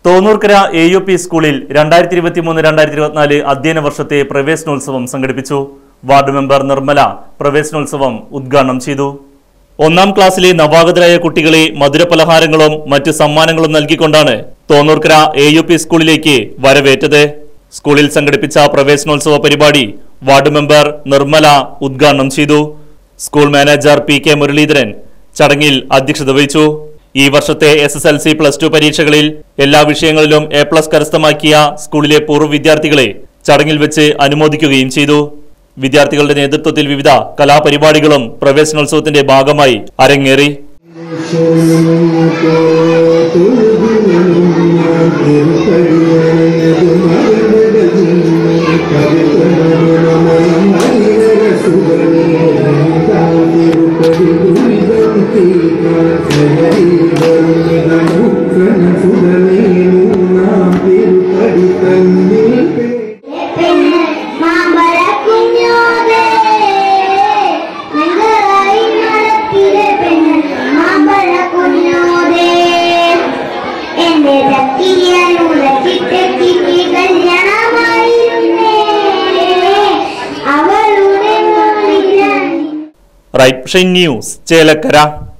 Thonnurkara A U P സ്കൂളിൽ രണ്ടായിരത്തി ഇരുപത്തി മൂന്ന് രണ്ടായിരത്തി ഇരുപത്തിനാല് അധ്യയന വർഷത്തെ പ്രവേശനോത്സവം സംഘടിപ്പിച്ചു വാർഡ് മെമ്പർ നിർമ്മല പ്രവേശനോത്സവം ഉദ്ഘാടനം ചെയ്തു ഒന്നാം ക്ലാസ്സിലെ നവാഗതരായ കുട്ടികളെ മധുരപലഹാരങ്ങളും മറ്റ് സമ്മാനങ്ങളും നൽകിക്കൊണ്ടാണ് തോന്നൂർക്കര എ യു പി സ്കൂളിലേക്ക് വരവേറ്റത് സ്കൂളിൽ സംഘടിപ്പിച്ച പ്രവേശനോത്സവ പരിപാടി വാർഡ് മെമ്പർ നിർമ്മല ഉദ്ഘാടനം ചെയ്തു school manager P K Muraleedharan ചടങ്ങിൽ അധ്യക്ഷത വഹിച്ചു ഈ വർഷത്തെ S S L C plus two പരീക്ഷകളിൽ എല്ലാ വിഷയങ്ങളിലും എ പ്ലസ് കരസ്ഥമാക്കിയ സ്കൂളിലെ പൂർവ്വ വിദ്യാർത്ഥികളെ ചടങ്ങിൽ വെച്ച് അനുമോദിക്കുകയും ചെയ്തു വിദ്യാർത്ഥികളുടെ നേതൃത്വത്തിൽ വിവിധ കലാപരിപാടികളും പ്രവേശനോത്സവത്തിന്റെ ഭാഗമായി അരങ്ങേറി മാമ്പഴ കുഞ്ഞോതേ നെഞ്ചറായി മരത്തിലെ പെണ്ണ് മാമ്പഴ കുഞ്ഞോതേ എന്റെ ചക്കിയാനുളക്കിട്ടെത്തിക്ക് കല്യാണമായിരുന്നേ അവളുടെ മോളിലാണ് റൈറ്റ് ന്യൂസ് ചേലക്കര